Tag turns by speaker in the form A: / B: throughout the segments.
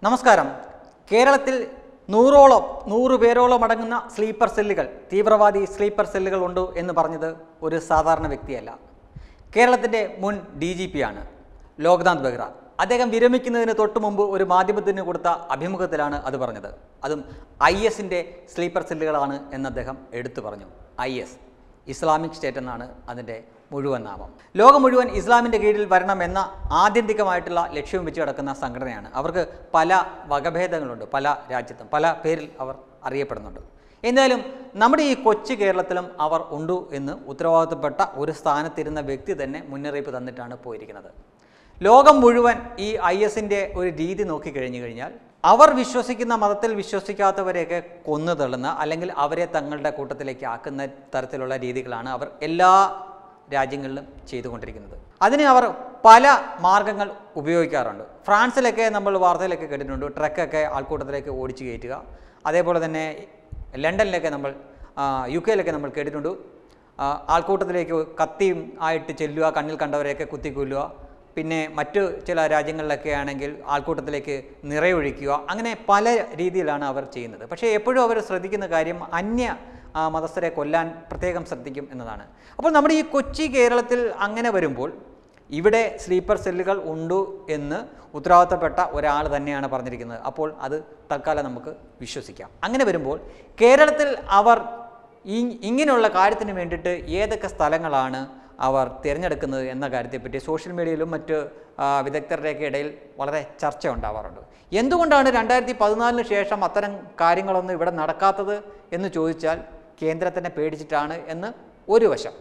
A: നമസ്കാരം കേരളത്തിൽ നൂറോളം നൂറ് പേരോളം അടങ്ങുന്ന സ്ലീപ്പർ സെല്ലുകൾ തീവ്രവാദി സ്ലീപ്പർ സെല്ലുകൾ ഉണ്ട് എന്ന് പറഞ്ഞത് ഒരു സാധാരണ വ്യക്തിയല്ല കേരളത്തിൻ്റെ മുൻ ഡി ജി പി ആണ് ലോക്നാഥ് ബെഹ്റ അദ്ദേഹം വിരമിക്കുന്നതിന് തൊട്ട് മുമ്പ് ഒരു മാധ്യമത്തിന് കൊടുത്ത അഭിമുഖത്തിലാണ് അത് പറഞ്ഞത് അതും ഐ എസിൻ്റെ സ്ലീപ്പർ സെല്ലുകളാണ് എന്ന് അദ്ദേഹം എടുത്തു പറഞ്ഞു ഐ എസ് ഇസ്ലാമിക് സ്റ്റേറ്റ് എന്നാണ് അതിൻ്റെ മുഴുവൻ നാമം ലോകം മുഴുവൻ ഇസ്ലാമിൻ്റെ കീഴിൽ വരണമെന്ന ആത്യന്തികമായിട്ടുള്ള ലക്ഷ്യവും വെച്ച് കിടക്കുന്ന സംഘടനയാണ് അവർക്ക് പല വകഭേദങ്ങളുണ്ട് പല രാജ്യത്തും പല പേരിൽ അവർ അറിയപ്പെടുന്നുണ്ട് എന്തായാലും നമ്മുടെ ഈ കൊച്ചു കേരളത്തിലും അവർ ഉണ്ട് എന്ന് ഉത്തരവാദിത്തപ്പെട്ട ഒരു സ്ഥാനത്തിരുന്ന വ്യക്തി തന്നെ മുന്നറിയിപ്പ് തന്നിട്ടാണ് പോയിരിക്കുന്നത് ലോകം മുഴുവൻ ഈ ഐ എസിൻ്റെ ഒരു രീതി നോക്കിക്കഴിഞ്ഞു കഴിഞ്ഞാൽ അവർ വിശ്വസിക്കുന്ന മതത്തിൽ വിശ്വസിക്കാത്തവരെയൊക്കെ കൊന്നു തള്ളുന്ന അല്ലെങ്കിൽ അവരെ തങ്ങളുടെ കൂട്ടത്തിലേക്ക് ആക്കുന്ന തരത്തിലുള്ള രീതികളാണ് അവർ എല്ലാ രാജ്യങ്ങളിലും ചെയ്തുകൊണ്ടിരിക്കുന്നത് അതിന് അവർ പല മാർഗങ്ങൾ ഉപയോഗിക്കാറുണ്ട് ഫ്രാൻസിലൊക്കെ നമ്മൾ വാർത്തയിലൊക്കെ കേട്ടിട്ടുണ്ട് ട്രക്കൊക്കെ ആൾക്കൂട്ടത്തിലേക്ക് ഓടിച്ചു കയറ്റുക അതേപോലെ തന്നെ ലണ്ടനിലൊക്കെ നമ്മൾ ആ, യു കെയിലൊക്കെ നമ്മൾ കേട്ടിട്ടുണ്ട് ആ, ആൾക്കൂട്ടത്തിലേക്ക് കത്തിയും ആയിട്ട് ചെല്ലുക കണ്ണിൽ കണ്ടവരെയൊക്കെ കുത്തിക്കൊല്ലുക പിന്നെ മറ്റു ചില രാജ്യങ്ങളിലൊക്കെ ആണെങ്കിൽ ആൾക്കൂട്ടത്തിലേക്ക് നിറയൊഴിക്കുക അങ്ങനെ പല രീതിയിലാണ് അവർ ചെയ്യുന്നത് പക്ഷേ എപ്പോഴും അവർ ശ്രദ്ധിക്കുന്ന കാര്യം അന്യ ആ, മതസ്ഥരെ കൊല്ലാൻ പ്രത്യേകം ശ്രദ്ധിക്കും എന്നതാണ് അപ്പോൾ നമ്മുടെ ഈ കൊച്ചി കേരളത്തിൽ അങ്ങനെ വരുമ്പോൾ ഇവിടെ സ്ലീപ്പർ സെല്ലുകൾ ഉണ്ട് എന്ന് ഉത്തരവാദിത്തപ്പെട്ട ഒരാൾ തന്നെയാണ് പറഞ്ഞിരിക്കുന്നത് അപ്പോൾ അത് തൽക്കാലം നമുക്ക് വിശ്വസിക്കാം അങ്ങനെ വരുമ്പോൾ കേരളത്തിൽ അവർ ഈ ഇങ്ങനെയുള്ള കാര്യത്തിന് വേണ്ടിയിട്ട് ഏതൊക്കെ സ്ഥലങ്ങളാണ് അവർ തിരഞ്ഞെടുക്കുന്നത് എന്ന കാര്യത്തെപ്പറ്റി സോഷ്യൽ മീഡിയയിലും മറ്റ് ആ, വിദഗ്ധരുടെയൊക്കെ ഇടയിൽ വളരെ ചർച്ച ഉണ്ടാവാറുണ്ട് എന്തുകൊണ്ടാണ് രണ്ടായിരത്തി പതിനാലിന് ശേഷം അത്തരം കാര്യങ്ങളൊന്നും ഇവിടെ നടക്കാത്തത് എന്ന് ചോദിച്ചാൽ കേന്ദ്രത്തിനെ പേടിച്ചിട്ടാണ് എന്ന് ഒരു വശം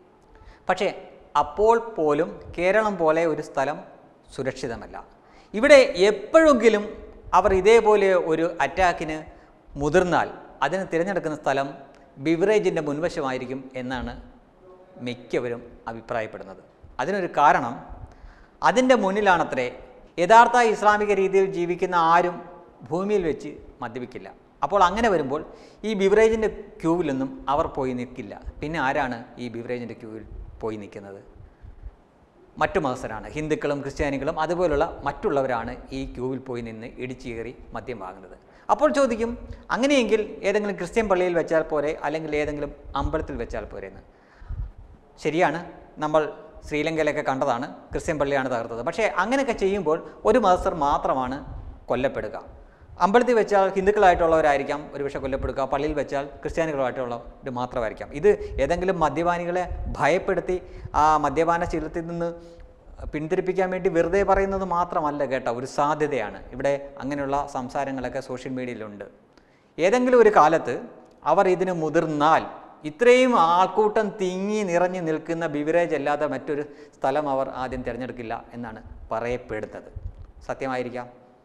A: പക്ഷേ അപ്പോൾ പോലും കേരളം പോലെ ഒരു സ്ഥലം സുരക്ഷിതമല്ല ഇവിടെ എപ്പോഴെങ്കിലും അവർ ഇതേപോലെ ഒരു അറ്റാക്കിന് മുതിർന്നാൽ അതിന് തിരഞ്ഞെടുക്കുന്ന സ്ഥലം ബിവറേജിൻ്റെ മുൻവശമായിരിക്കും എന്നാണ് മിക്കവരും അഭിപ്രായപ്പെടുന്നത് അതിനൊരു കാരണം അതിൻ്റെ മുന്നിലാണത്രേ യഥാർത്ഥ ഇസ്ലാമിക രീതിയിൽ ജീവിക്കുന്ന ആരും ഭൂമിയിൽ വെച്ച് മദ്യപിക്കില്ല അപ്പോൾ അങ്ങനെ വരുമ്പോൾ ഈ ബിവറേജിൻ്റെ ക്യൂവിലൊന്നും അവർ പോയി നിൽക്കില്ല പിന്നെ ആരാണ് ഈ ബിവറേജിൻ്റെ ക്യൂവിൽ പോയി നിൽക്കുന്നത് മറ്റു മതസ്ഥരാണ് ഹിന്ദുക്കളും ക്രിസ്ത്യാനികളും അതുപോലുള്ള മറ്റുള്ളവരാണ് ഈ ക്യൂവിൽ പോയി നിന്ന് ഇടിച്ചു കയറി മദ്യം വാങ്ങുന്നത് അപ്പോൾ ചോദിക്കും അങ്ങനെയെങ്കിൽ ഏതെങ്കിലും ക്രിസ്ത്യൻ പള്ളിയിൽ വെച്ചാൽ പോരെ അല്ലെങ്കിൽ ഏതെങ്കിലും അമ്പലത്തിൽ വെച്ചാൽ പോരെ എന്ന് ശരിയാണ് നമ്മൾ ശ്രീലങ്കയിലൊക്കെ കണ്ടതാണ് ക്രിസ്ത്യൻ പള്ളിയാണ് തകർത്തത് പക്ഷേ അങ്ങനെയൊക്കെ ചെയ്യുമ്പോൾ ഒരു മതസ്ഥർ മാത്രമാണ് കൊല്ലപ്പെടുക അമ്പലത്തിൽ വെച്ചാൽ ഹിന്ദുക്കളായിട്ടുള്ളവരായിരിക്കാം ഒരുപക്ഷെ കൊല്ലപ്പെടുക പള്ളിയിൽ വെച്ചാൽ ക്രിസ്ത്യാനികളായിട്ടുള്ളവർ മാത്രമായിരിക്കാം ഇത് ഏതെങ്കിലും മദ്യപാനികളെ ഭയപ്പെടുത്തി ആ മദ്യപാന ശീലത്തിൽ നിന്ന് പിന്തിരിപ്പിക്കാൻ വേണ്ടി വെറുതെ പറയുന്നത് മാത്രമല്ല കേട്ടോ ഒരു സാധ്യതയാണ് ഇവിടെ അങ്ങനെയുള്ള സംസാരങ്ങളൊക്കെ സോഷ്യൽ മീഡിയയിലുണ്ട് ഏതെങ്കിലും ഒരു കാലത്ത് അവർ ഇതിന് മുതിർന്നാൽ ഇത്രയും ആൾക്കൂട്ടം തിങ്ങി നിറഞ്ഞു നിൽക്കുന്ന ബിവറേജ് അല്ലാതെ മറ്റൊരു സ്ഥലം അവർ ആദ്യം തിരഞ്ഞെടുക്കില്ല എന്നാണ് പറയപ്പെടുന്നത് സത്യമായിരിക്കാം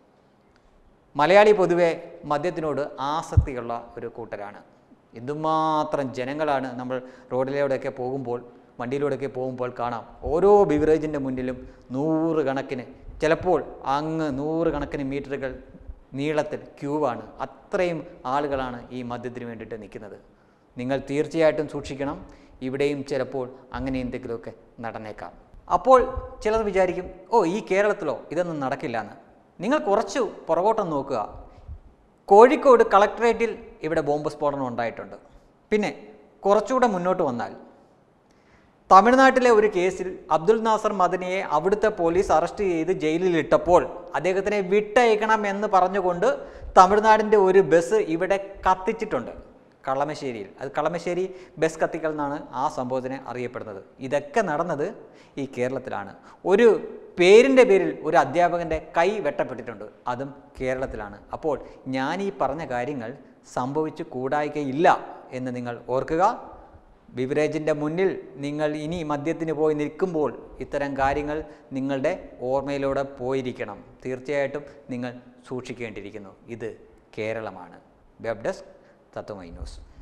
A: മലയാളി പൊതുവെ മദ്യത്തിനോട് ആസക്തിയുള്ള ഒരു കൂട്ടരാണ് എന്തുമാത്രം ജനങ്ങളാണ് നമ്മൾ റോഡിലൂടെയൊക്കെ പോകുമ്പോൾ വണ്ടിയിലൂടെയൊക്കെ പോകുമ്പോൾ കാണാം ഓരോ ബിവറേജിൻ്റെ മുന്നിലും നൂറുകണക്കിന് ചിലപ്പോൾ അങ്ങ് നൂറുകണക്കിന് മീറ്ററുകൾ നീളത്തിൽ ക്യൂവാണ് അത്രയും ആളുകളാണ് ഈ മദ്യത്തിന് വേണ്ടിയിട്ട് നിൽക്കുന്നത് നിങ്ങൾ തീർച്ചയായിട്ടും സൂക്ഷിക്കണം ഇവിടെയും ചിലപ്പോൾ അങ്ങനെ എന്തെങ്കിലുമൊക്കെ നടന്നേക്കാം അപ്പോൾ ചിലർ വിചാരിക്കും ഓ ഈ കേരളത്തിലോ ഇതൊന്നും നടക്കില്ല എന്ന് നിങ്ങൾ കുറച്ച് പുറകോട്ടം നോക്കുക കോഴിക്കോട് കളക്ടറേറ്റിൽ ഇവിടെ ബോംബ് സ്ഫോടനം ഉണ്ടായിട്ടുണ്ട് പിന്നെ കുറച്ചുകൂടെ മുന്നോട്ട് വന്നാൽ തമിഴ്നാട്ടിലെ ഒരു കേസിൽ അബ്ദുൽ നാസർ മദനിയെ അവിടുത്തെ പോലീസ് അറസ്റ്റ് ചെയ്ത് ജയിലിലിട്ടപ്പോൾ അദ്ദേഹത്തിനെ വിട്ടയക്കണം എന്ന് പറഞ്ഞുകൊണ്ട് തമിഴ്നാടിൻ്റെ ഒരു ബസ് ഇവിടെ കത്തിച്ചിട്ടുണ്ട് കളമശ്ശേരിയിൽ അത് കളമശ്ശേരി ബസ് കത്തിക്കൽ എന്നാണ് ആ സംഭവത്തിനെ അറിയപ്പെടുന്നത് ഇതൊക്കെ നടന്നത് ഈ കേരളത്തിലാണ് ഒരു പേരിൻ്റെ പേരിൽ ഒരു അധ്യാപകൻ്റെ കൈ വെട്ടപ്പെട്ടിട്ടുണ്ട് അതും കേരളത്തിലാണ് അപ്പോൾ ഞാൻ ഈ പറഞ്ഞ കാര്യങ്ങൾ സംഭവിച്ചു കൂടായികയില്ല എന്ന് നിങ്ങൾ ഓർക്കുക ബിവറേജിൻ്റെ മുന്നിൽ നിങ്ങൾ ഇനി മദ്യത്തിന് പോയി നിൽക്കുമ്പോൾ ഇത്തരം കാര്യങ്ങൾ നിങ്ങളുടെ ഓർമ്മയിലൂടെ പോയിരിക്കണം തീർച്ചയായിട്ടും നിങ്ങൾ സൂക്ഷിക്കേണ്ടിയിരിക്കുന്നു ഇത് കേരളമാണ് വെബ് ഡെസ്ക് തത്വമൈ ന്യൂസ്